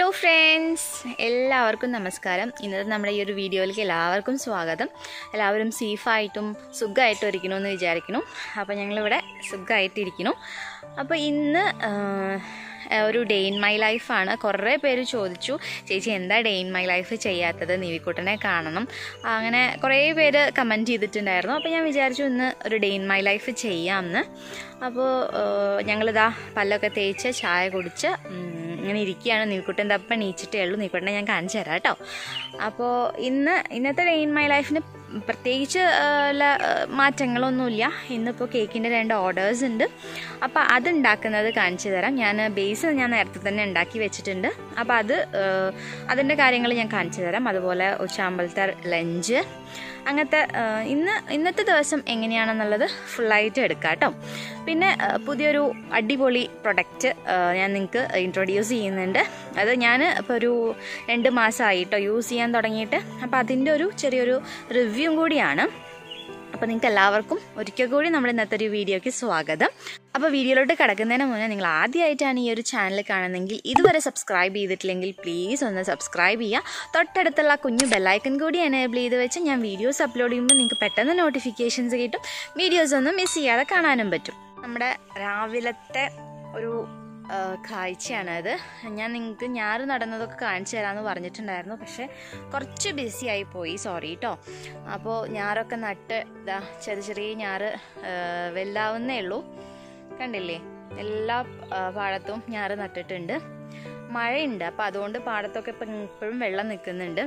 Friends എല്ലാവർക്കും നമസ്കാരം ഇന്നത്തെ നമ്മുടെ ഈ ഒരു വീഡിയോയിലേക്ക് എല്ലാവർക്കും സ്വാഗതം എല്ലാവരും സേഫായിട്ടും സുഖമായിട്ടും ഇരിക്കണമെന്ന് വിചാരിക്കുന്നു അപ്പോൾ ഞങ്ങളിവിടെ സുഖമായിട്ടിരിക്കുന്നു അപ്പോൾ ഇന്ന് ആ, ഒരു ഡേ ഇൻ മൈ ലൈഫാണ് കുറേ പേര് ചോദിച്ചു ചേച്ചി എന്താ ഡേ ഇൻ മൈ ലൈഫ് ചെയ്യാത്തത് നിവിക്കുട്ടനെ കാണണം അങ്ങനെ കുറേ പേര് കമൻറ്റ് ചെയ്തിട്ടുണ്ടായിരുന്നു അപ്പോൾ ഞാൻ വിചാരിച്ചു ഇന്ന് ഒരു ഡേ ഇൻ മൈ ലൈഫ് ചെയ്യാമെന്ന് അപ്പോൾ ഞങ്ങളിതാ പല്ലൊക്കെ തേച്ച് ചായ കുടിച്ച് ഉം, ഇങ്ങനെ ഇരിക്കുകയാണ് നീക്കുട്ടൻ തപ്പം എണീച്ചിട്ടേ ഉള്ളൂ നീക്കുട്ടനെ ഞാൻ കാണിച്ചു തരാം കേട്ടോ അപ്പോൾ ഇന്ന് ഇന്നത്തെ ഡേ ഇൻ മൈ ലൈഫിന് പ്രത്യേകിച്ച് ആ, ല- ആ, മാറ്റങ്ങളൊന്നുമില്ല ഇന്നിപ്പോൾ കേക്കിൻ്റെ രണ്ട് ഓർഡേഴ്സ് ഉണ്ട് അപ്പോൾ അത് ഉണ്ടാക്കുന്നത് കാണിച്ചു തരാം ഞാൻ ബേസ് ഞാൻ നേരത്തെ തന്നെ ഉണ്ടാക്കി വെച്ചിട്ടുണ്ട് അപ്പോൾ അത് ആ, അതിൻ്റെ കാര്യങ്ങൾ ഞാൻ കാണിച്ചു തരാം അതുപോലെ ഉച്ചാമ്പലത്തെ ലഞ്ച് അങ്ങനത്തെ ആ, ഇന്ന് ഇന്നത്തെ ദിവസം എങ്ങനെയാണെന്നുള്ളത് ഫുള്ളായിട്ട് എടുക്കാം കേട്ടോ പിന്നെ ആ, പുതിയൊരു അടിപൊളി പ്രൊഡക്റ്റ് ഞാൻ നിങ്ങൾക്ക് ഇൻട്രൊഡ്യൂസ് ചെയ്യുന്നുണ്ട് അത് ഞാൻ ഇപ്പോൾ ഒരു രണ്ട് മാസമായിട്ടോ യൂസ് ചെയ്യാൻ തുടങ്ങിയിട്ട് അപ്പോൾ അതിൻ്റെ ഒരു ചെറിയൊരു റിവ്യൂ കൂടിയാണ് അപ്പോൾ നിങ്ങൾക്ക് എല്ലാവർക്കും ഒരിക്കൽ കൂടി നമ്മുടെ ഇന്നത്തെ ഒരു വീഡിയോയ്ക്ക് സ്വാഗതം അപ്പോൾ വീഡിയോയിലോട്ട് കിടക്കുന്നതിന് മുന്നേ നിങ്ങൾ ആദ്യമായിട്ടാണ് ഈ ഒരു ചാനൽ കാണുന്നതെങ്കിൽ ഇതുവരെ സബ്സ്ക്രൈബ് ചെയ്തിട്ടില്ലെങ്കിൽ പ്ലീസ് ഒന്ന് സബ്സ്ക്രൈബ് ചെയ്യുക തൊട്ടടുത്തുള്ള കുഞ്ഞു ബെല്ലൈക്കൺ കൂടി എനേബിൾ ചെയ്ത് വെച്ച് ഞാൻ വീഡിയോസ് അപ്ലോഡ് ചെയ്യുമ്പോൾ നിങ്ങൾക്ക് പെട്ടെന്ന് നോട്ടിഫിക്കേഷൻസ് കിട്ടും വീഡിയോസ് ഒന്നും മിസ് ചെയ്യാതെ കാണാനും പറ്റും നമ്മുടെ രാവിലത്തെ ഒരു ആ, കാഴ്ചയാണത് ഞാൻ നിങ്ങൾക്ക് ഞാറ് നടന്നതൊക്കെ കാണിച്ചു തരാമെന്ന് പറഞ്ഞിട്ടുണ്ടായിരുന്നു പക്ഷേ കുറച്ച് ബിസി ആയി പോയി സോറി കേട്ടോ അപ്പോൾ ഞാറൊക്കെ നട്ട് ഇതാ ചെറിയ ചെറിയ ഞാറ് ആ, വലുതാവുന്നേ ഉള്ളൂ കണ്ടില്ലേ എല്ലാ ആ, പാടത്തും ഞാറ് നട്ടിട്ടുണ്ട് മഴയുണ്ട് അപ്പോൾ അതുകൊണ്ട് പാടത്തൊക്കെ ഇപ്പം ഇപ്പോഴും വെള്ളം നിൽക്കുന്നുണ്ട്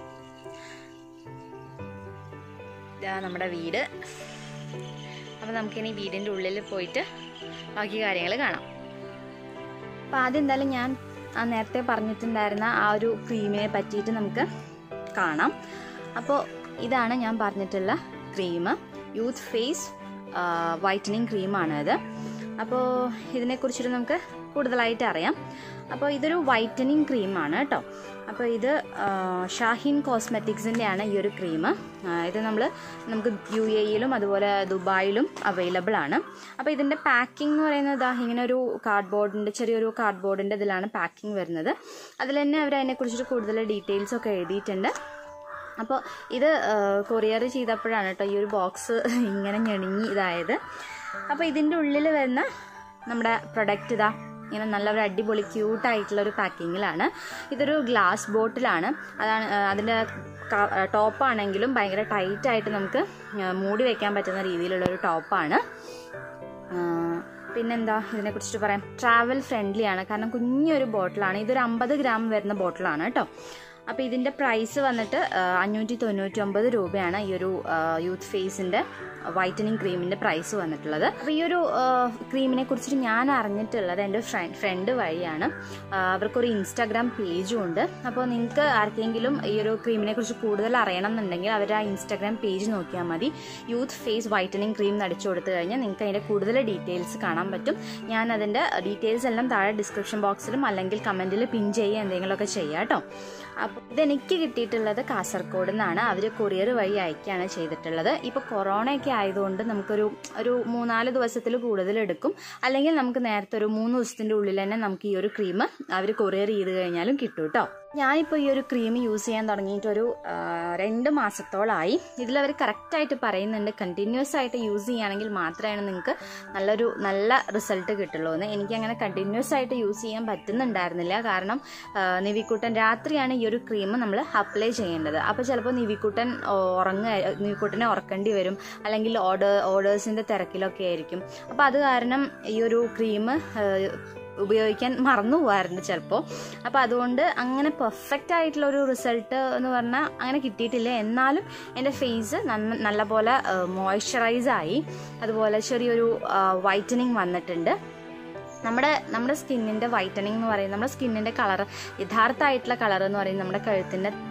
ഇതാ നമ്മുടെ വീട് അപ്പോൾ നമുക്കിനി വീടിൻ്റെ ഉള്ളിൽ പോയിട്ട് ബാക്കി കാര്യങ്ങൾ കാണാം അപ്പോൾ ആദ്യം എന്തായാലും ഞാൻ ആ നേരത്തെ പറഞ്ഞിട്ടുണ്ടായിരുന്ന ആ ഒരു ക്രീമിനെ പറ്റിയിട്ട് നമുക്ക് കാണാം അപ്പോൾ ഇതാണ് ഞാൻ പറഞ്ഞിട്ടുള്ള ക്രീം യൂത്ത് ഫേസ് വൈറ്റനിങ് ക്രീമാണ് ഇത് അപ്പോൾ ഇതിനെക്കുറിച്ചിട്ട് നമുക്ക് കൂടുതലായിട്ട് അറിയാം അപ്പോൾ ഇതൊരു വൈറ്റനിങ് ക്രീമാണ് കേട്ടോ അപ്പോൾ ഇത് ആ, ഷാഹിൻ കോസ്മെറ്റിക്സിൻ്റെ ആണ് ഈ ഒരു ക്രീം ഇത് നമ്മൾ നമുക്ക് യു എയിലും അതുപോലെ ദുബായിലും അവൈലബിൾ ആണ് അപ്പോൾ ഇതിൻ്റെ പാക്കിംഗ് എന്ന് പറയുന്നത് ദാ ഇങ്ങനെ ഒരു കാർഡ്ബോർഡിൻ്റെ ചെറിയൊരു കാർഡ്ബോർഡിൻ്റെ ഇതിലാണ് പാക്കിംഗ് വരുന്നത് അതിൽ തന്നെ അവർ അതിനെക്കുറിച്ചിട്ട് കൂടുതൽ ഡീറ്റെയിൽസ് ഒക്കെ എഴുതിയിട്ടുണ്ട് അപ്പോൾ ഇത് കൊറിയർ ചെയ്തപ്പോഴാണ് കേട്ടോ ഈ ഒരു ബോക്സ് ഇങ്ങനെ ഞെണിങ്ങി ഇതായത് അപ്പോൾ ഇതിൻ്റെ ഉള്ളിൽ വരുന്ന നമ്മുടെ പ്രൊഡക്റ്റ് ഇതാ ഇങ്ങനെ നല്ല ഒരു അടിപൊളി ക്യൂട്ടായിട്ടുള്ള ഒരു പാക്കിങ്ങിലാണ് ഇതൊരു ഗ്ലാസ് ബോട്ടിലാണ് അതാണ് ആ, അതിൻ്റെ ടോപ്പാണെങ്കിലും ഭയങ്കര ടൈറ്റായിട്ട് നമുക്ക് ആ, മൂടി വെക്കാൻ പറ്റുന്ന രീതിയിലുള്ള ഒരു ടോപ്പാണ് ആ, പിന്നെന്താ ഇതിനെക്കുറിച്ചിട്ട് പറയാം ട്രാവൽ ഫ്രണ്ട്ലി ആണ് കാരണം കുഞ്ഞൊരു ബോട്ടിലാണ് ഇതൊരു അമ്പത് ഗ്രാം വരുന്ന ബോട്ടിലാണ് കേട്ടോ അപ്പോൾ ഇതിൻ്റെ പ്രൈസ് വന്നിട്ട് അഞ്ഞൂറ്റി തൊണ്ണൂറ്റി ഒമ്പത് രൂപയാണ് ഈ ഒരു യൂത്ത് ഫേസിൻ്റെ വൈറ്റനിങ് ക്രീമിൻ്റെ പ്രൈസ് വന്നിട്ടുള്ളത് അപ്പോൾ ഈ ഒരു ക്രീമിനെ കുറിച്ചിട്ട് ഞാൻ അറിഞ്ഞിട്ടുള്ളത് എൻ്റെ ഫ്രണ്ട് ഫ്രണ്ട് വഴിയാണ് ആ, അവർക്കൊരു ഇൻസ്റ്റാഗ്രാം പേജും ഉണ്ട് അപ്പോൾ നിങ്ങൾക്ക് ആർക്കെങ്കിലും ഈ ഒരു ക്രീമിനെ കുറിച്ച് കൂടുതൽ അറിയണം എന്നുണ്ടെങ്കിൽ അവർ ആ ഇൻസ്റ്റാഗ്രാം പേജ് നോക്കിയാൽ മതി യൂത്ത് ഫേസ് വൈറ്റനിങ് ക്രീം നടിച്ചു കൊടുത്തു കഴിഞ്ഞാൽ നിങ്ങൾക്ക് അതിൻ്റെ കൂടുതൽ ഡീറ്റെയിൽസ് കാണാൻ പറ്റും ഞാൻ അതിൻ്റെ ഡീറ്റെയിൽസ് എല്ലാം താഴെ ഡിസ്ക്രിപ്ഷൻ ബോക്സിലും അല്ലെങ്കിൽ കമൻറ്റിൽ പിൻ ചെയ്യുക എന്തെങ്കിലുമൊക്കെ ചെയ്യാം കേട്ടോ അപ്പോൾ ഇതെനിക്ക് കിട്ടിയിട്ടുള്ളത് കാസർഗോഡ് നിന്നാണ് അവർ കൊറിയർ വഴി അയക്കുകയാണ് ചെയ്തിട്ടുള്ളത് ഇപ്പോൾ കൊറോണയൊക്കെ ആയതുകൊണ്ട് നമുക്കൊരു ഒരു മൂന്നാല് ദിവസത്തിൽ കൂടുതൽ എടുക്കും അല്ലെങ്കിൽ നമുക്ക് നേരത്തെ ഒരു മൂന്ന് ദിവസത്തിൻ്റെ ഉള്ളിൽ തന്നെ നമുക്ക് ഈ ഒരു ക്രീം അവർ കൊറിയർ ചെയ്ത് കഴിഞ്ഞാലും കിട്ടും കേട്ടോ ഞാനിപ്പോൾ ഈ ഒരു ക്രീം യൂസ് ചെയ്യാൻ തുടങ്ങിയിട്ടൊരു ആ, രണ്ട് മാസത്തോളമായി ഇതിലവർ കറക്റ്റായിട്ട് പറയുന്നുണ്ട് കണ്ടിന്യൂസ് ആയിട്ട് യൂസ് ചെയ്യുകയാണെങ്കിൽ മാത്രമാണ് നിങ്ങൾക്ക് നല്ലൊരു നല്ല റിസൾട്ട് കിട്ടുള്ളൂ എന്ന് എനിക്കങ്ങനെ കണ്ടിന്യൂസ് ആയിട്ട് യൂസ് ചെയ്യാൻ പറ്റുന്നുണ്ടായിരുന്നില്ല കാരണം ആ, നിവിക്കുട്ടൻ രാത്രിയാണ് ഈ ഒരു ക്രീം നമ്മൾ അപ്ലൈ ചെയ്യേണ്ടത് അപ്പോൾ ചിലപ്പോൾ നിവിക്കുട്ടൻ ഉറങ്ങ നിവിക്കുട്ടനെ ഉറക്കേണ്ടി വരും അല്ലെങ്കിൽ ഓർഡർ ഓർഡേഴ്സിൻ്റെ തിരക്കിലൊക്കെ ആയിരിക്കും അപ്പോൾ അത് കാരണം ഈ ഒരു ക്രീം ഉപയോഗിക്കാൻ മറന്നു പോകാറുണ്ട് ചിലപ്പോൾ അപ്പോൾ അതുകൊണ്ട് അങ്ങനെ പെർഫെക്റ്റ് ആയിട്ടുള്ള ഒരു റിസൾട്ട് എന്ന് പറഞ്ഞാൽ അങ്ങനെ കിട്ടിയിട്ടില്ല എന്നാലും എൻ്റെ ഫേസ് നല്ല പോലെ മോയ്സ്ചറൈസ് ആയി അതുപോലെ ചെറിയൊരു വൈറ്റനിങ് വന്നിട്ടുണ്ട് നമ്മുടെ നമ്മുടെ സ്കിന്നിൻ്റെ വൈറ്റനിങ് എന്ന് പറയുന്നത് നമ്മുടെ സ്കിന്നിൻ്റെ കളർ യഥാർത്ഥമായിട്ടുള്ള കളർ എന്ന് പറയുന്നത് നമ്മുടെ കഴുത്തിൻ്റെ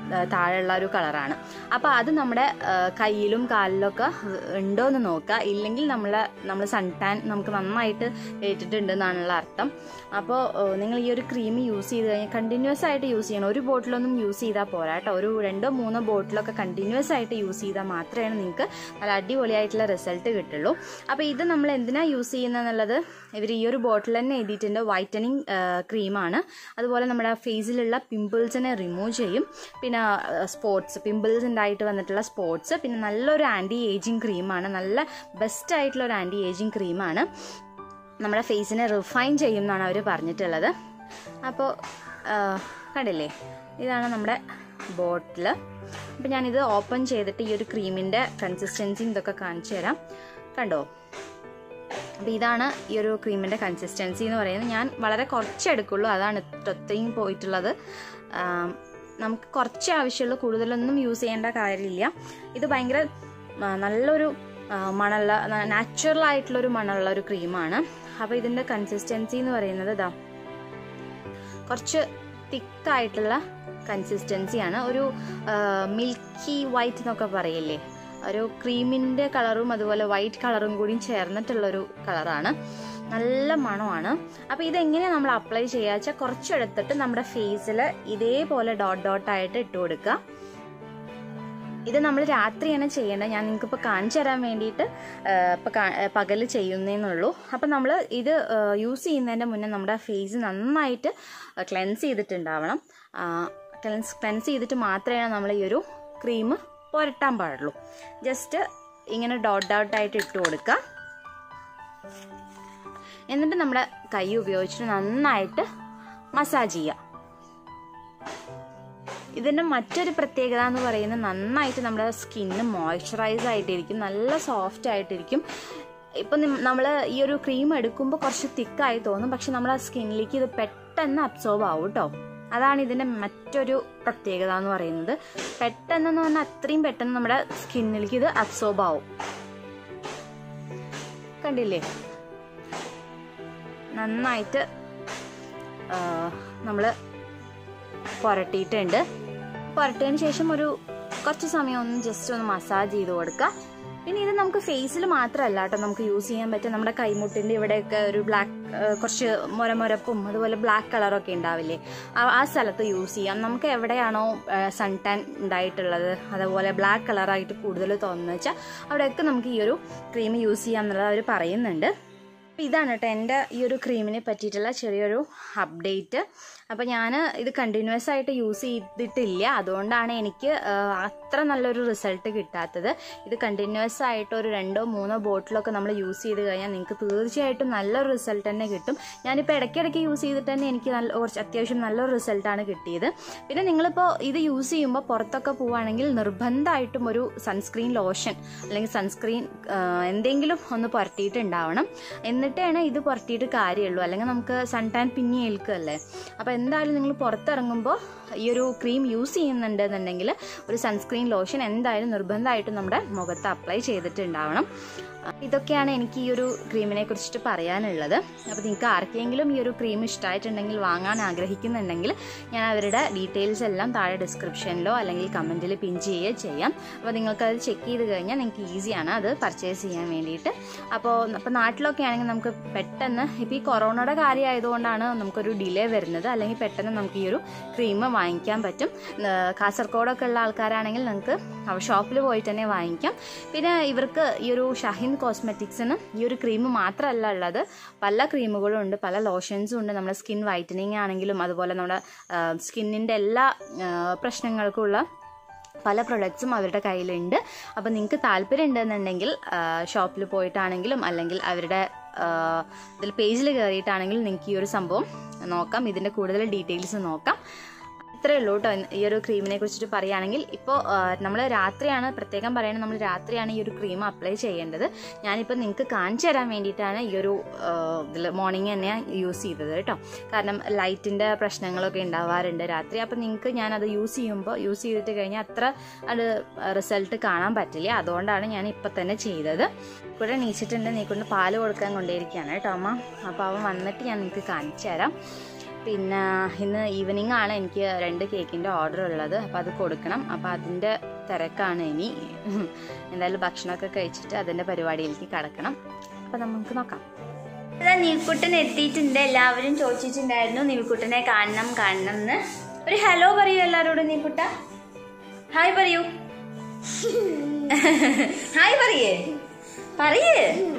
ആ, താഴെയുള്ള ഒരു കളറാണ് അപ്പോൾ അത് നമ്മുടെ ആ, കയ്യിലും കാലിലൊക്കെ ഉണ്ടോ എന്ന് നോക്കുക ഇല്ലെങ്കിൽ നമ്മൾ നമ്മൾ സൺ ടാൻ നമുക്ക് നന്നായിട്ട് ഏറ്റിട്ടുണ്ട് എന്നാണുള്ള അർത്ഥം അപ്പോൾ നിങ്ങൾ ഈ ഒരു ക്രീം യൂസ് ചെയ്ത് കഴിഞ്ഞാൽ കണ്ടിന്യൂസ് ആയിട്ട് യൂസ് ചെയ്യണം ഒരു ബോട്ടിലൊന്നും യൂസ് ചെയ്താൽ പോരാ കേട്ടോ ഒരു രണ്ടോ മൂന്നോ ബോട്ടിലൊക്കെ കണ്ടിന്യൂസ് ആയിട്ട് യൂസ് ചെയ്താൽ മാത്രമേ നിങ്ങൾക്ക് നല്ല അടിപൊളിയായിട്ടുള്ള റിസൾട്ട് കിട്ടുള്ളൂ അപ്പോൾ ഇത് നമ്മൾ എന്തിനാ യൂസ് ചെയ്യുന്നതെന്നുള്ളത് ഇവർ ഈ ഒരു ബോട്ടിൽ തന്നെ എഴുതിയിട്ടുണ്ട് വൈറ്റനിങ് ക്രീമാണ് അതുപോലെ നമ്മുടെ ഫേസിലുള്ള പിമ്പിൾസിനെ റിമൂവ് ചെയ്യും പിന്നെ സ്പോട്സ് പിമ്പിൾസ് ഉണ്ടായിട്ട് വന്നിട്ടുള്ള സ്പോട്സ് പിന്നെ നല്ലൊരു ആൻറ്റി ഏജിങ് ക്രീമാണ് നല്ല ബെസ്റ്റ് ആയിട്ടുള്ള ഒരു ആൻറ്റി ഏജിങ് ക്രീമാണ് നമ്മുടെ ഫേസിനെ റിഫൈൻ ചെയ്യും എന്നാണ് അവർ പറഞ്ഞിട്ടുള്ളത് അപ്പോൾ കണ്ടില്ലേ ഇതാണ് നമ്മുടെ ബോട്ടിൽ അപ്പോൾ ഞാനിത് ഓപ്പൺ ചെയ്തിട്ട് ഈ ഒരു ക്രീമിൻ്റെ കൺസിസ്റ്റൻസി ഇതൊക്കെ കാണിച്ചു തരാം കണ്ടോ അപ്പോൾ ഇതാണ് ഈ ഒരു ക്രീമിൻ്റെ കൺസിസ്റ്റൻസി എന്ന് പറയുന്നത് ഞാൻ വളരെ കുറച്ച് എടുക്കുള്ളൂ അതാണ് ഇത്രയും പോയിട്ടുള്ളത് ആം, നമുക്ക് കുറച്ച് ആവശ്യമുള്ളൂ കൂടുതലൊന്നും യൂസ് ചെയ്യേണ്ട കാര്യമില്ല ഇത് ഭയങ്കര ആ, നല്ലൊരു ആ, മണമുള്ള നാച്ചുറൽ ആയിട്ടുള്ളൊരു മണമുള്ള ഒരു ക്രീമാണ് അപ്പോൾ ഇതിൻ്റെ കൺസിസ്റ്റൻസി എന്ന് പറയുന്നത് ഇതാ കുറച്ച് തിക്കായിട്ടുള്ള കൺസിസ്റ്റൻസിയാണ് ഒരു മിൽക്കി വൈറ്റ് എന്നൊക്കെ പറയില്ലേ ഒരു ക്രീമിൻ്റെ കളറും അതുപോലെ വൈറ്റ് കളറും കൂടി ചേർന്നിട്ടുള്ളൊരു കളറാണ് നല്ല മണമാണ് അപ്പോൾ ഇതെങ്ങനെയാണ് നമ്മൾ അപ്ലൈ ചെയ്യുക വെച്ചാൽ കുറച്ചെടുത്തിട്ട് നമ്മുടെ ഫേസിൽ ഇതേപോലെ ഡോട്ട് ഡോട്ടായിട്ട് ഇട്ട് കൊടുക്കുക ഇത് നമ്മൾ രാത്രിയാണ് ചെയ്യേണ്ടത് ഞാൻ നിങ്ങൾക്ക് ഇപ്പോൾ കാണിച്ചു തരാൻ വേണ്ടിയിട്ട് ഇപ്പോൾ പകൽ ചെയ്യുന്നതെന്നുള്ളൂ അപ്പം നമ്മൾ ഇത് യൂസ് ചെയ്യുന്നതിൻ്റെ മുന്നേ നമ്മുടെ ഫേസ് നന്നായിട്ട് ക്ലെൻസ് ചെയ്തിട്ടുണ്ടാവണം ക്ലെൻസ് ക്ലെൻസ് ചെയ്തിട്ട് മാത്രമേ നമ്മൾ ഈ ഒരു ക്രീം പുരട്ടാൻ പാടുള്ളൂ ജസ്റ്റ് ഇങ്ങനെ ഡോട്ട് ഡോട്ടായിട്ട് ഇട്ട് കൊടുക്കുക എന്നിട്ട് നമ്മുടെ കൈ ഉപയോഗിച്ചിട്ട് നന്നായിട്ട് മസാജ് ചെയ്യുക ഇതിൻ്റെ മറ്റൊരു പ്രത്യേകത എന്ന് പറയുന്നത് നന്നായിട്ട് നമ്മുടെ സ്കിന്ന് മോയ്സ്ചറൈസ് ആയിട്ടിരിക്കും നല്ല സോഫ്റ്റ് ആയിട്ടിരിക്കും ഇപ്പം നമ്മൾ ഈ ഒരു ക്രീം എടുക്കുമ്പോൾ കുറച്ച് തിക്കായി തോന്നും പക്ഷെ നമ്മുടെ സ്കിന്നിലേക്ക് ഇത് പെട്ടെന്ന് അബ്സോർബ് ആവും കേട്ടോ അതാണ് ഇതിൻ്റെ മറ്റൊരു പ്രത്യേകത എന്ന് പറയുന്നത് പെട്ടെന്ന് പറഞ്ഞാൽ അത്രയും പെട്ടെന്ന് നമ്മുടെ സ്കിന്നിലേക്ക് ഇത് അബ്സോർബ് ആവും കണ്ടില്ലേ നന്നായിട്ട് നമ്മൾ പുരട്ടിയിട്ടുണ്ട് പുരട്ടിയതിന് ശേഷം ഒരു കുറച്ച് സമയം ഒന്ന് ജസ്റ്റ് ഒന്ന് മസാജ് ചെയ്ത് കൊടുക്കുക പിന്നെ ഇത് നമുക്ക് ഫേസിൽ മാത്രമല്ല കേട്ടോ നമുക്ക് യൂസ് ചെയ്യാൻ പറ്റും നമ്മുടെ കൈമുട്ടിൻ്റെ ഇവിടെയൊക്കെ ഒരു ബ്ലാക്ക് കുറച്ച് മുരമുരപ്പും അതുപോലെ ബ്ലാക്ക് കളറൊക്കെ ഉണ്ടാവില്ലേ ആ ആ സ്ഥലത്ത് യൂസ് ചെയ്യാം നമുക്ക് എവിടെയാണോ സൺ ടാൻ ഉണ്ടായിട്ടുള്ളത് അതുപോലെ ബ്ലാക്ക് കളറായിട്ട് കൂടുതൽ തോന്നുന്നത് വെച്ചാൽ അവിടെയൊക്കെ നമുക്ക് ഈ ഒരു ക്രീം യൂസ് ചെയ്യാം എന്നുള്ളത് അവർ പറയുന്നുണ്ട് അപ്പോൾ ഇതാണ് കേട്ടോ എൻ്റെ ഈ ഒരു ക്രീമിനെ പറ്റിയിട്ടുള്ള ചെറിയൊരു അപ്ഡേറ്റ് അപ്പോൾ ഞാൻ ഇത് കണ്ടിന്യൂസ് ആയിട്ട് യൂസ് ചെയ്തിട്ടില്ല അതുകൊണ്ടാണ് എനിക്ക് ആ, അത്ര നല്ലൊരു റിസൾട്ട് കിട്ടാത്തത് ഇത് കണ്ടിന്യൂസ് ആയിട്ട് ഒരു രണ്ടോ മൂന്നോ ബോട്ടിലൊക്കെ നമ്മൾ യൂസ് ചെയ്ത് കഴിഞ്ഞാൽ നിങ്ങൾക്ക് തീർച്ചയായിട്ടും നല്ലൊരു റിസൾട്ട് തന്നെ കിട്ടും ഞാനിപ്പോൾ ഇടയ്ക്കിടയ്ക്ക് യൂസ് ചെയ്തിട്ട് തന്നെ എനിക്ക് നല്ല കുറച്ച് അത്യാവശ്യം നല്ലൊരു റിസൾട്ടാണ് കിട്ടിയത് പിന്നെ നിങ്ങളിപ്പോൾ ഇത് യൂസ് ചെയ്യുമ്പോൾ പുറത്തൊക്കെ പോവുകയാണെങ്കിൽ നിർബന്ധമായിട്ടും ഒരു സൺസ്ക്രീൻ ലോഷൻ അല്ലെങ്കിൽ സൺസ്ക്രീൻ എന്തെങ്കിലും ഒന്ന് പുരട്ടിയിട്ടുണ്ടാവണം എന്നിട്ടാണ് ഇത് പുരട്ടിയിട്ട് കാര്യമുള്ളൂ അല്ലെങ്കിൽ നമുക്ക് സൺ ടാൻ പിന്നെ ഏൽക്കുകയല്ലേ അപ്പോൾ എന്തായാലും നിങ്ങൾ പുറത്തിറങ്ങുമ്പോൾ ഈ ഒരു ക്രീം യൂസ് ചെയ്യുന്നുണ്ടെന്നുണ്ടെങ്കിൽ ഒരു സൺസ്ക്രീൻ ലോഷൻ എന്തായാലും നിർബന്ധമായിട്ടും നമ്മുടെ മുഖത്ത് അപ്ലൈ ചെയ്തിട്ടുണ്ടാവണം ഇതൊക്കെയാണ് എനിക്ക് ഈ ഒരു ക്രീമിനെ കുറിച്ചിട്ട് പറയാനുള്ളത് അപ്പോൾ നിങ്ങൾക്ക് ആർക്കെങ്കിലും ഈ ഒരു ക്രീം ഇഷ്ടമായിട്ടുണ്ടെങ്കിൽ വാങ്ങാൻ ആഗ്രഹിക്കുന്നുണ്ടെങ്കിൽ ഞാൻ അവരുടെ ഡീറ്റെയിൽസ് എല്ലാം താഴെ ഡിസ്ക്രിപ്ഷനിലോ അല്ലെങ്കിൽ കമൻറ്റിൽ പിൻ ചെയ്യുകയോ ചെയ്യാം അപ്പോൾ നിങ്ങൾക്കത് ചെക്ക് ചെയ്ത് കഴിഞ്ഞാൽ നിങ്ങൾക്ക് ഈസിയാണ് അത് പർച്ചേസ് ചെയ്യാൻ വേണ്ടിയിട്ട് അപ്പോൾ അപ്പോൾ നാട്ടിലൊക്കെ ആണെങ്കിൽ നമുക്ക് പെട്ടെന്ന് ഇപ്പോൾ ഈ കൊറോണയുടെ കാര്യമായതുകൊണ്ടാണ് നമുക്കൊരു ഡിലേ വരുന്നത് അല്ലെങ്കിൽ പെട്ടെന്ന് നമുക്ക് ഈ ഒരു ക്രീം വാങ്ങിക്കാൻ പറ്റും ഏഹ് കാസർഗോഡൊക്കെ ഉള്ള ആൾക്കാരാണെങ്കിൽ നിങ്ങൾക്ക് ഷോപ്പിൽ പോയിട്ട് തന്നെ വാങ്ങിക്കാം പിന്നെ ഇവർക്ക് ഈ ഒരു ഷഹിൻ കോസ്മെറ്റിക്സിന് ഈ ഒരു ക്രീം മാത്രമല്ല ഉള്ളത് പല ക്രീമുകളും ഉണ്ട് പല ലോഷൻസും ഉണ്ട് നമ്മുടെ സ്കിൻ വൈറ്റനിങ് ആണെങ്കിലും അതുപോലെ നമ്മുടെ സ്കിന്നിൻ്റെ എല്ലാ ഏഹ് പ്രശ്നങ്ങൾക്കുള്ള പല പ്രൊഡക്ട്സും അവരുടെ കയ്യിലുണ്ട് അപ്പോൾ നിങ്ങൾക്ക് താല്പര്യം ഉണ്ടെന്നുണ്ടെങ്കിൽ ഷോപ്പിൽ പോയിട്ടാണെങ്കിലും അല്ലെങ്കിൽ അവരുടെ ഇതിൽ പേജിൽ കയറിയിട്ടാണെങ്കിലും നിങ്ങൾക്ക് ഈ ഒരു സംഭവം നോക്കാം ഇതിൻ്റെ കൂടുതൽ ഡീറ്റെയിൽസ് നോക്കാം ഇത്രയേ ഉള്ളൂ കേട്ടോ ഈ ഒരു ക്രീമിനെ കുറിച്ചിട്ട് പറയുകയാണെങ്കിൽ ഇപ്പോൾ നമ്മൾ രാത്രിയാണ് പ്രത്യേകം പറയുന്നത് നമ്മൾ രാത്രിയാണ് ഈ ഒരു ക്രീം അപ്ലൈ ചെയ്യേണ്ടത് ഞാനിപ്പോൾ നിങ്ങൾക്ക് കാണിച്ചു തരാൻ വേണ്ടിയിട്ടാണ് ഈ ഒരു ഇതിൽ മോർണിംഗ് തന്നെ യൂസ് ചെയ്തത് കേട്ടോ കാരണം ലൈറ്റിൻ്റെ പ്രശ്നങ്ങളൊക്കെ ഉണ്ടാവാറുണ്ട് രാത്രി അപ്പോൾ നിങ്ങൾക്ക് ഞാനത് യൂസ് ചെയ്യുമ്പോൾ യൂസ് ചെയ്തിട്ട് കഴിഞ്ഞാൽ അത്ര അത് റിസൾട്ട് കാണാൻ പറ്റില്ല അതുകൊണ്ടാണ് ഞാൻ ഇപ്പം തന്നെ ചെയ്തത് ഇവിടെ നീച്ചിട്ടുണ്ട് നീ കൊണ്ട് പാല് കൊടുക്കാൻ കൊണ്ടേയിരിക്കുകയാണ് കേട്ടോ അമ്മ അപ്പോൾ അവൻ വന്നിട്ട് ഞാൻ നിങ്ങൾക്ക് കാണിച്ചു തരാം പിന്നെ ഇന്ന് ഈവനിങ് ആണ് എനിക്ക് രണ്ട് കേക്കിൻ്റെ ഓർഡർ ഉള്ളത് അപ്പോൾ അത് കൊടുക്കണം അപ്പോൾ അതിൻ്റെ തിരക്കാണ് ഇനി എന്തായാലും ഭക്ഷണമൊക്കെ കഴിച്ചിട്ട് അതിൻ്റെ പരിപാടിയിലേക്ക് കടക്കണം അപ്പോൾ നമുക്ക് നോക്കാം അതാ നീൽക്കുട്ടൻ എത്തിയിട്ടുണ്ട് എല്ലാവരും ചോദിച്ചിട്ടുണ്ടായിരുന്നു നീൽക്കുട്ടനെ കാണണം കാണണം എന്ന് ഒരു ഹലോ പറയൂ എല്ലാവരോടും നീൽക്കുട്ട ഹായ് പറയൂ ഹായ് പറയേ പറയേ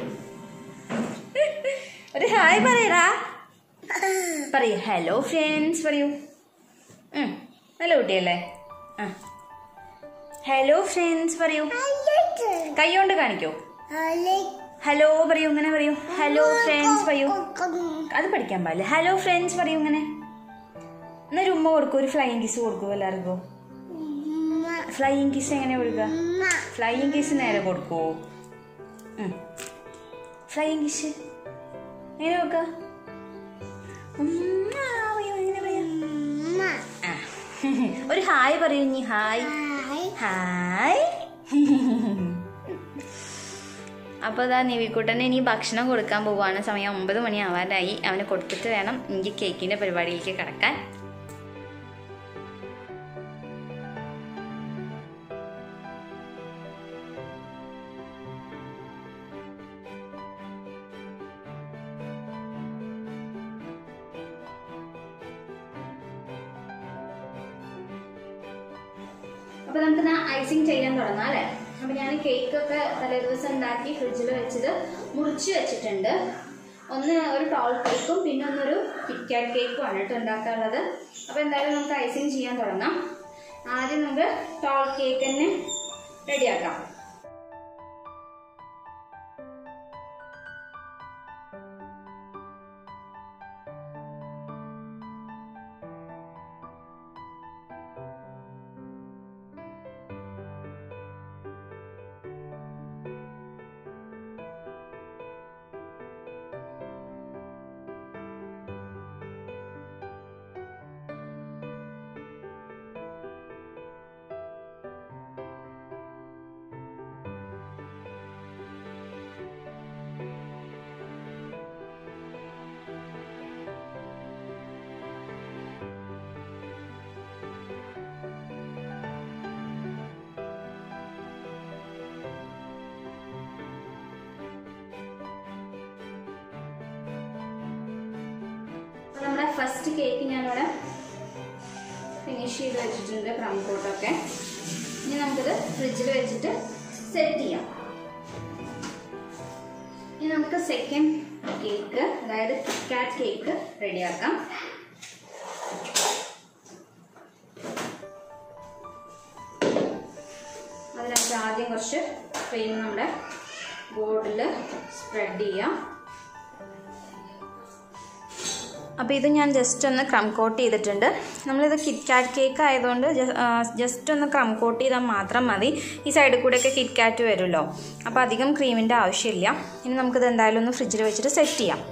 ഒരു ഹായ് പറയടാ പറയൂ ഹലോ ഫ്രണ്ട്സ് പറയൂ ഉം, നല്ല കുട്ടിയല്ലേ ആ ഹലോ ഫ്രണ്ട്സ് പറയൂ കൈ കൊണ്ട് കാണിക്കോ ഹലോ പറയൂ ഇങ്ങനെ പറയൂ ഹലോ ഫ്രണ്ട്സ് പറയൂ അത് പഠിക്കാൻ പാടില്ല ഹലോ ഫ്രണ്ട്സ് പറയൂ ഇങ്ങനെ എന്നൊരു ഉമ്മ കൊടുക്കൂ ഒരു ഫ്ലൈയിങ് കിസ് കൊടുക്കൂ എല്ലാവർക്കും ഫ്ലൈയിങ് കിസ് എങ്ങനെ കൊടുക്കുക ഫ്ലൈയിങ് കിസ് നേരെ കൊടുക്കൂ ഫ്ലൈയിങ് കിസ് എങ്ങനെ നോക്കുക ഉമ്മ പറയൂ, എങ്ങനെ പറയാ? ആ. ഒരു ഹായ് പറയൂ ഇനി ഹായ് ഹായ് അപ്പോൾ ഇതാ നിവിക്കുട്ടന് ഇനി ഭക്ഷണം കൊടുക്കാൻ പോവുകയാണ് സമയം ഒമ്പത് മണി ആവാനായി അവന് കൊടുത്തിട്ട് വേണം എനിക്ക് കേക്കിൻ്റെ പരിപാടിയിലേക്ക് കടക്കാൻ അപ്പൊ നമുക്ക് ഐസിങ് ചെയ്യാൻ തുടങ്ങാം അല്ലെ അപ്പൊ ഞാൻ കേക്ക് ഒക്കെ തലേ ദിവസം ഉണ്ടാക്കി ഫ്രിഡ്ജിൽ വെച്ചത് മുറിച്ച് വെച്ചിട്ടുണ്ട് ഒന്ന് ഒരു ടോൾ കേക്കും പിന്നെ ഒന്നൊരു കിറ്റ്കാറ്റ് കേക്കും ആണ് കേട്ടോ ഉണ്ടാക്കാനുള്ളത് അപ്പൊ എന്തായാലും നമുക്ക് ഐസിങ് ചെയ്യാൻ തുടങ്ങാം ആദ്യം നമുക്ക് ടോൾ കേക്ക് തന്നെ റെഡിയാക്കാം അപ്പൊ നമ്മുടെ ഫസ്റ്റ് കേക്ക് ഞാനിവിടെ ഫിനിഷ് ചെയ്ത് വെച്ചിട്ടുണ്ട് ക്രം കോട്ടൊക്കെ ഇനി നമുക്കിത് ഫ്രിഡ്ജിൽ വെച്ചിട്ട് സെറ്റ് ചെയ്യാം ഇനി നമുക്ക് സെക്കൻഡ് കേക്ക് അതായത് കിറ്റ്കാറ്റ് കേക്ക് റെഡിയാക്കാം അതിനകത്ത് ആദ്യം കുറച്ച് ക്രീം നമ്മുടെ ബോർഡിൽ സ്പ്രെഡ് ചെയ്യാം അപ്പോൾ ഇത് ഞാൻ ജസ്റ്റ് ഒന്ന് ക്രം കോട്ട് ചെയ്തിട്ടുണ്ട് നമ്മളിത് കിറ്റ് കാറ്റ് കേക്ക് ആയതുകൊണ്ട് ജസ്റ്റ് ഒന്ന് ക്രം കോട്ട് ചെയ്താൽ മാത്രം മതി ഈ സൈഡിൽ കൂടെയൊക്കെ കിറ്റ് കാറ്റ് വരുമല്ലോ അപ്പോൾ അധികം ക്രീമിൻ്റെ ആവശ്യമില്ല ഇനി നമുക്കിത് എന്തായാലും ഒന്ന് ഫ്രിഡ്ജിൽ വെച്ചിട്ട് സെറ്റ് ചെയ്യാം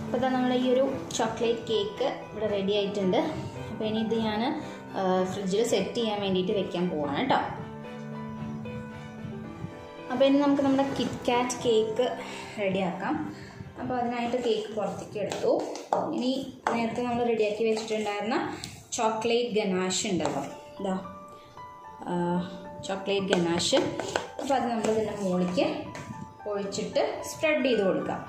അപ്പോൾ ഇതാ നമ്മുടെ ഈ ഒരു ചോക്ലേറ്റ് കേക്ക് ഇവിടെ റെഡി ആയിട്ടുണ്ട് അപ്പോൾ ഇനി ഇത് ഞാൻ ഫ്രിഡ്ജിൽ സെറ്റ് ചെയ്യാൻ വേണ്ടിയിട്ട് വെക്കാൻ പോവാണ് കേട്ടോ അപ്പോൾ ഇനി നമുക്ക് നമ്മുടെ കിറ്റ് കാറ്റ് കേക്ക് റെഡിയാക്കാം അപ്പോൾ അതിനായിട്ട് കേക്ക് പുറത്തേക്ക് എടുത്തു ഇനി നേരത്തെ നമ്മൾ റെഡിയാക്കി വെച്ചിട്ടുണ്ടായിരുന്ന ചോക്ലേറ്റ് ഗനാഷ് ഉണ്ടല്ലോ ഇതാ ചോക്ലേറ്റ് ഗനാഷ് അപ്പോൾ അത് നമ്മൾ ഇതിൻ്റെ മുകളിലേക്ക് ഒഴിച്ചിട്ട് സ്പ്രെഡ് ചെയ്ത് കൊടുക്കാം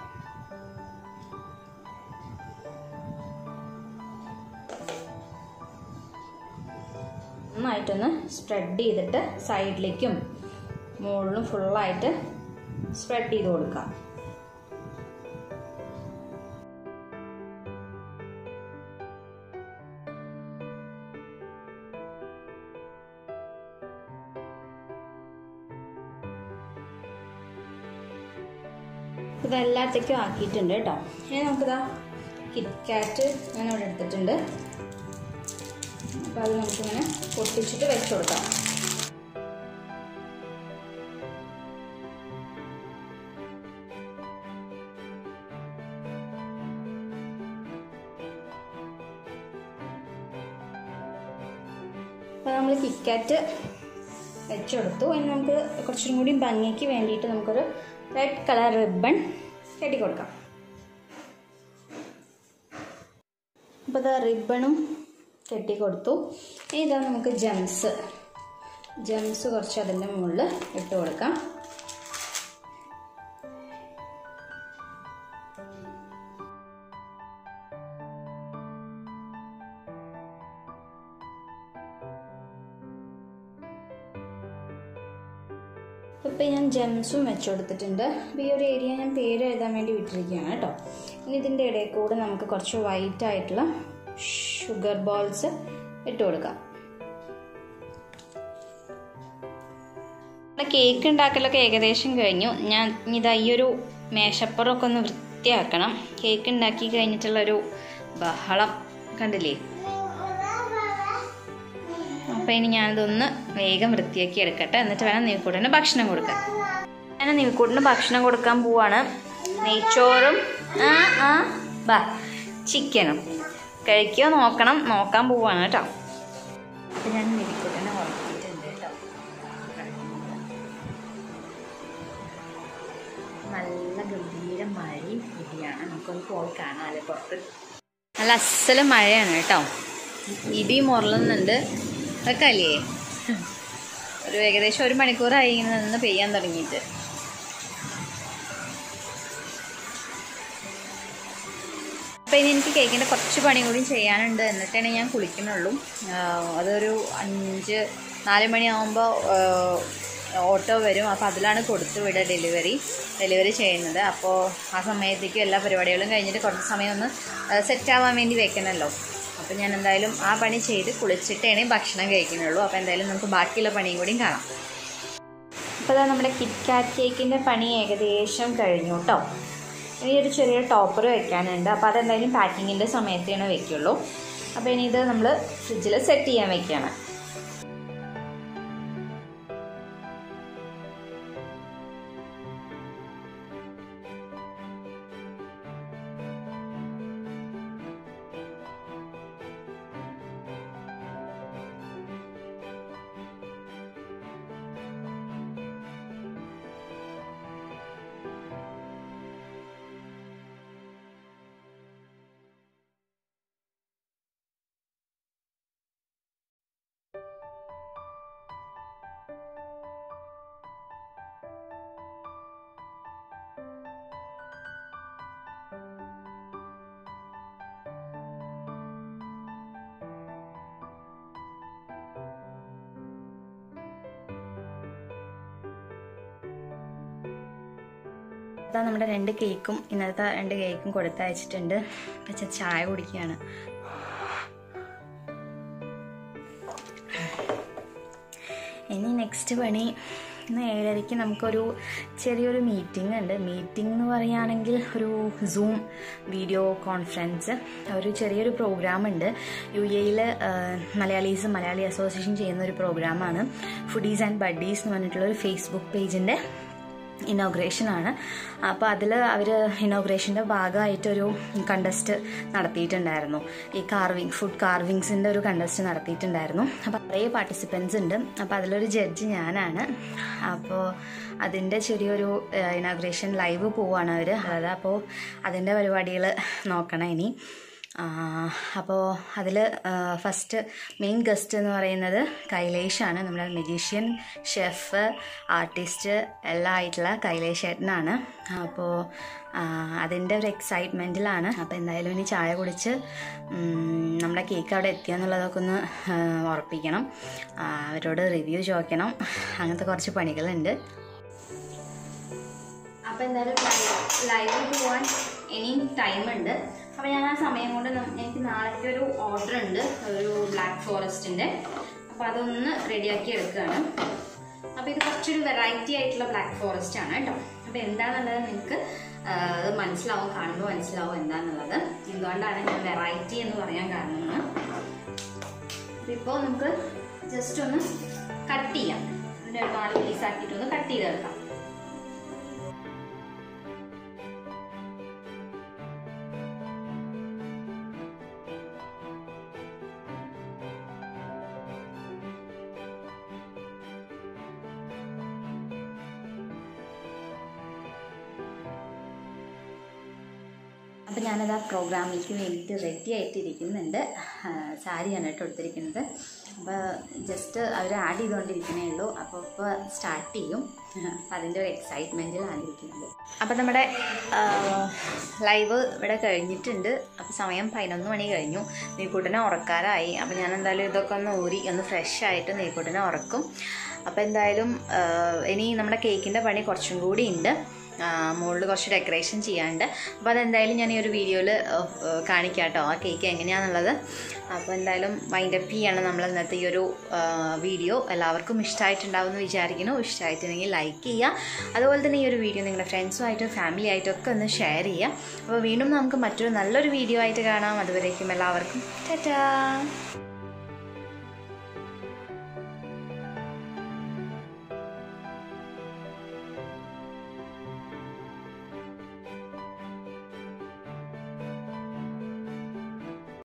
നന്നായിട്ടൊന്ന് സ്പ്രെഡ് ചെയ്തിട്ട് സൈഡിലേക്കും മുകളിലും ഫുള്ളായിട്ട് സ്പ്രെഡ് ചെയ്ത് കൊടുക്കാം ഇതെല്ലാത്തേക്കും ആക്കിയിട്ടുണ്ട് കേട്ടോ ഇനി നമുക്കിതാ കിറ്റ്കാറ്റ് ഞാൻ ഇവിടെ എടുത്തിട്ടുണ്ട് അപ്പോൾ അത് നമുക്കിങ്ങനെ പൊട്ടിച്ചിട്ട് വെച്ച് കൊടുക്കാം അപ്പോൾ നമ്മൾ കിറ്റ്കാറ്റ് വെച്ചെടുത്തു ഇനി നമുക്ക് കുറച്ചും കൂടി ഭംഗിക്ക് വേണ്ടിയിട്ട് നമുക്കൊരു റെഡ് കളർ റിബൺ കെട്ടി കൊടുക്കാം അപ്പോൾ ഇത് റിബണും കെട്ടി കൊടുത്തു ഇനി ഇതാ നമുക്ക് ജംസ് ജംസ് കുറച്ച് അതിൻ്റെ മുകളിൽ ഇട്ട് കൊടുക്കാം ഇപ്പം ഞാൻ ജെംസും വെച്ച് കൊടുത്തിട്ടുണ്ട് അപ്പോൾ ഈ ഒരു ഏരിയ ഞാൻ പേര് എഴുതാൻ വേണ്ടി വിട്ടിരിക്കുകയാണ് കേട്ടോ ഇനി ഇതിൻ്റെ ഇടയിൽ കൂടെ നമുക്ക് കുറച്ച് വൈറ്റ് ആയിട്ടുള്ള ഷുഗർ ബോൾസ് ഇട്ട് കൊടുക്കാം കേക്ക് ഉണ്ടാക്കലൊക്കെ ഏകദേശം കഴിഞ്ഞു ഞാൻ ഇതാ ഈ ഒരു മേശപ്പുറമൊക്കെ ഒന്ന് വൃത്തിയാക്കണം കേക്ക് ഉണ്ടാക്കി കഴിഞ്ഞിട്ടുള്ളൊരു ബഹളം കണ്ടില്ലേ അപ്പോൾ ഇനി ഞാനിതൊന്ന് വേഗം വൃത്തിയാക്കി എടുക്കട്ടെ എന്നിട്ട് വേണം നീക്കൂട്ടിന് ഭക്ഷണം കൊടുക്കാൻ ഞാൻ നീക്കൂട്ടിന് ഭക്ഷണം കൊടുക്കാൻ പോവാണ് നെയ്ച്ചോറും ആ ആ ബാ ചിക്കനും കഴിക്കുക നോക്കണം നോക്കാൻ പോവാണ് കേട്ടോ അപ്പം ഞാൻ നീക്കൂട്ടിനെ ഉറക്കിയിട്ടുണ്ട് കേട്ടോ നല്ല ഗംഭീര മഴയും ഇടിയാണ് നമുക്കൊന്ന് പോയി കാണാമല്ലേ പുറത്ത് നല്ല അസല് മഴയാണ് കേട്ടോ ഇടി മുറളുന്നുണ്ട് അതൊക്കെ അല്ലേ ഒരു ഏകദേശം ഒരു മണിക്കൂറായി ഇങ്ങനെ നിന്ന് പെയ്യാൻ തുടങ്ങിയിട്ട് അപ്പോൾ ഇനി എനിക്ക് കേക്കിൻ്റെ കുറച്ച് പണി കൂടി ചെയ്യാനുണ്ട് എന്നിട്ടാണ് ഞാൻ കുളിക്കുന്നുള്ളൂ അതൊരു അഞ്ച് നാല് മണിയാകുമ്പോൾ ഓട്ടോ വരും അപ്പോൾ അതിലാണ് കൊടുത്തു വിടുക ഡെലിവറി ഡെലിവറി ചെയ്യുന്നത് അപ്പോൾ ആ സമയത്തേക്കും എല്ലാ പരിപാടികളും കഴിഞ്ഞിട്ട് കുറച്ച് സമയം ഒന്ന് സെറ്റ് ആവാൻ വേണ്ടി വെക്കണമല്ലോ അപ്പോൾ ഞാൻ എന്തായാലും ആ പണി ചെയ്ത് കുളിച്ചിട്ടേ ഭക്ഷണം കഴിക്കുന്നുള്ളൂ അപ്പോൾ എന്തായാലും നമുക്ക് ബാക്കിയുള്ള പണിയും കൂടിയും കാണാം അപ്പോൾ അതാ നമ്മുടെ കിറ്റ് കാറ്റ് കേക്കിൻ്റെ പണി ഏകദേശം കഴിഞ്ഞു കേട്ടോ ഇനി ഒരു ചെറിയ ടോപ്പർ വെക്കാനുണ്ട് അപ്പോൾ അതെന്തായാലും പാക്കിങ്ങിൻ്റെ സമയത്താണ് വെക്കുള്ളൂ അപ്പോൾ ഇനി ഇത് നമ്മൾ ഫ്രിഡ്ജിൽ സെറ്റ് ചെയ്യാൻ വെക്കുകയാണ് ഇതാ നമ്മുടെ രണ്ട് കേക്കും ഇന്നലത്തെ രണ്ട് കേക്കും കൊടുത്തയച്ചിട്ടുണ്ട് പക്ഷെ ചായ കുടിക്കുകയാണ് ഇനി നെക്സ്റ്റ് പണി ഇന്ന് ഏഴരയ്ക്ക് നമുക്കൊരു ചെറിയൊരു മീറ്റിംഗ് ഉണ്ട് മീറ്റിംഗ് എന്ന് പറയുകയാണെങ്കിൽ ഒരു സൂം വീഡിയോ കോൺഫറൻസ് ഒരു ചെറിയൊരു പ്രോഗ്രാം ഉണ്ട് യു എയിൽ മലയാളീസ് മലയാളി അസോസിയേഷൻ ചെയ്യുന്ന ഒരു പ്രോഗ്രാമാണ് ഫുഡീസ് ആൻഡ് ബഡീസ് എന്ന് പറഞ്ഞിട്ടുള്ള ഒരു ഫേസ്ബുക്ക് പേജിൻ്റെ ഇനോഗ്രേഷനാണ് അപ്പോൾ അതിൽ അവർ ഇനോഗ്രേഷൻ്റെ ഭാഗമായിട്ടൊരു കണ്ടസ്റ്റ് നടത്തിയിട്ടുണ്ടായിരുന്നു ഈ കാർവിങ് ഫുഡ് കാർവിങ്സിൻ്റെ ഒരു കണ്ടസ്റ്റ് നടത്തിയിട്ടുണ്ടായിരുന്നു അപ്പോൾ കുറേ പാർട്ടിസിപ്പൻസ് ഉണ്ട് അപ്പോൾ അതിലൊരു ജഡ്ജ് ഞാനാണ് അപ്പോൾ അതിൻ്റെ ചെറിയൊരു ഇനോഗ്രേഷൻ ലൈവ് പോവാണ് അവർ അതായത് അപ്പോൾ അതിൻ്റെ പരിപാടികൾ നോക്കണം ഇനി അപ്പോൾ അതിൽ ഫസ്റ്റ് മെയിൻ ഗസ്റ്റ് എന്ന് പറയുന്നത് കൈലേഷാണ് നമ്മുടെ മജീഷ്യൻ ഷെഫ് ആർട്ടിസ്റ്റ് എല്ലാം ആയിട്ടുള്ള കൈലേഷ് ഏട്ടനാണ് അപ്പോൾ അതിൻ്റെ ഒരു എക്സൈറ്റ്മെൻറ്റിലാണ് അപ്പോൾ എന്തായാലും ഇനി ചായ കുടിച്ച് ഉം, നമ്മുടെ കേക്ക് അവിടെ എത്തിയെന്നുള്ളതൊക്കെ ഒന്ന് ആ, ഉറപ്പിക്കണം ആ, അവരോട് റിവ്യൂ ചോദിക്കണം അങ്ങനത്തെ കുറച്ച് പണികളുണ്ട് അപ്പോൾ എന്തായാലും ലൈവ് പോവാൻ ഇനിയും ടൈമുണ്ട് അപ്പോൾ ഞാൻ ആ സമയം കൊണ്ട് നം- എനിക്ക് നാളത്തെ ഒരു ഓർഡർ ഉണ്ട് ഒരു ബ്ലാക്ക് ഫോറസ്റ്റിൻ്റെ അപ്പോൾ അതൊന്ന് റെഡിയാക്കി എടുക്കുകയാണ് അപ്പോൾ ഇത് കുറച്ചൊരു വെറൈറ്റി ആയിട്ടുള്ള ബ്ലാക്ക് ഫോറസ്റ്റ് ആണ് കേട്ടോ അപ്പോൾ എന്താണെന്നുള്ളത് നിങ്ങൾക്ക് ആ, അത് മനസ്സിലാവും കാണുമ്പോൾ മനസ്സിലാവും എന്താണെന്നുള്ളത് എന്തുകൊണ്ടാണ് ഞാൻ വെറൈറ്റി എന്ന് പറയാൻ കാരണം എന്ന് ഇപ്പോൾ നമുക്ക് ജസ്റ്റ് ഒന്ന് കട്ട് ചെയ്യാം ഇതിൻ്റെ ഒരു നാല് പീസ് ആക്കിയിട്ട് ഒന്ന് കട്ട് ചെയ്തെടുക്കാം അപ്പോൾ ഞാനത് ആ പ്രോഗ്രാമിലേക്ക് വേണ്ടിയിട്ട് റെഡി ആയിട്ടിരിക്കുന്നുണ്ട് ആ, സാരിയാണ് കേട്ടോ എടുത്തിരിക്കുന്നത് അപ്പോൾ ജസ്റ്റ് അവർ ആഡ് ചെയ്തുകൊണ്ടിരിക്കുന്നേ ഉള്ളൂ അപ്പോൾ ഇപ്പോൾ സ്റ്റാർട്ട് ചെയ്യും അപ്പം അതിൻ്റെ ഒരു എക്സൈറ്റ്മെൻറ്റിലാണ് ഇരിക്കുന്നത് അപ്പോൾ നമ്മുടെ ലൈവ് ഇവിടെ കഴിഞ്ഞിട്ടുണ്ട് അപ്പോൾ സമയം പതിനൊന്ന് മണി കഴിഞ്ഞു നീക്കൂട്ടിനെ ഉറക്കാറായി അപ്പോൾ ഞാൻ എന്തായാലും ഇതൊക്കെ ഒന്ന് ഊരി ഒന്ന് ഫ്രഷ് ആയിട്ട് നീക്കൂട്ടിനെ ഉറക്കും അപ്പോൾ എന്തായാലും ആ, ഇനി നമ്മുടെ കേക്കിൻ്റെ പണി കുറച്ചും കൂടി ഉണ്ട് മുകളിൽ കുറച്ച് ഡെക്കറേഷൻ ചെയ്യാണ്ട് അപ്പോൾ അതെന്തായാലും ഞാൻ ഈ ഒരു വീഡിയോയിൽ കാണിക്കാം കേട്ടോ ആ കേക്ക് എങ്ങനെയാണെന്നുള്ളത് അപ്പോൾ എന്തായാലും വൈൻഡപ്പ് ചെയ്യാണ് നമ്മൾ ഇന്നത്തെ ഈ ഒരു ആ, വീഡിയോ എല്ലാവർക്കും ഇഷ്ടമായിട്ടുണ്ടാവും എന്ന് വിചാരിക്കുന്നു ഇഷ്ടമായിട്ടുണ്ടെങ്കിൽ ലൈക്ക് ചെയ്യുക അതുപോലെ തന്നെ ഈ ഒരു വീഡിയോ നിങ്ങളുടെ ഫ്രണ്ട്സുമായിട്ടും ഫാമിലി ആയിട്ടും ഒക്കെ ഒന്ന് ഷെയർ ചെയ്യുക അപ്പോൾ വീണ്ടും നമുക്ക് മറ്റൊരു നല്ലൊരു വീഡിയോ ആയിട്ട് കാണാം അതുവരേക്കും എല്ലാവർക്കും ടാറ്റാ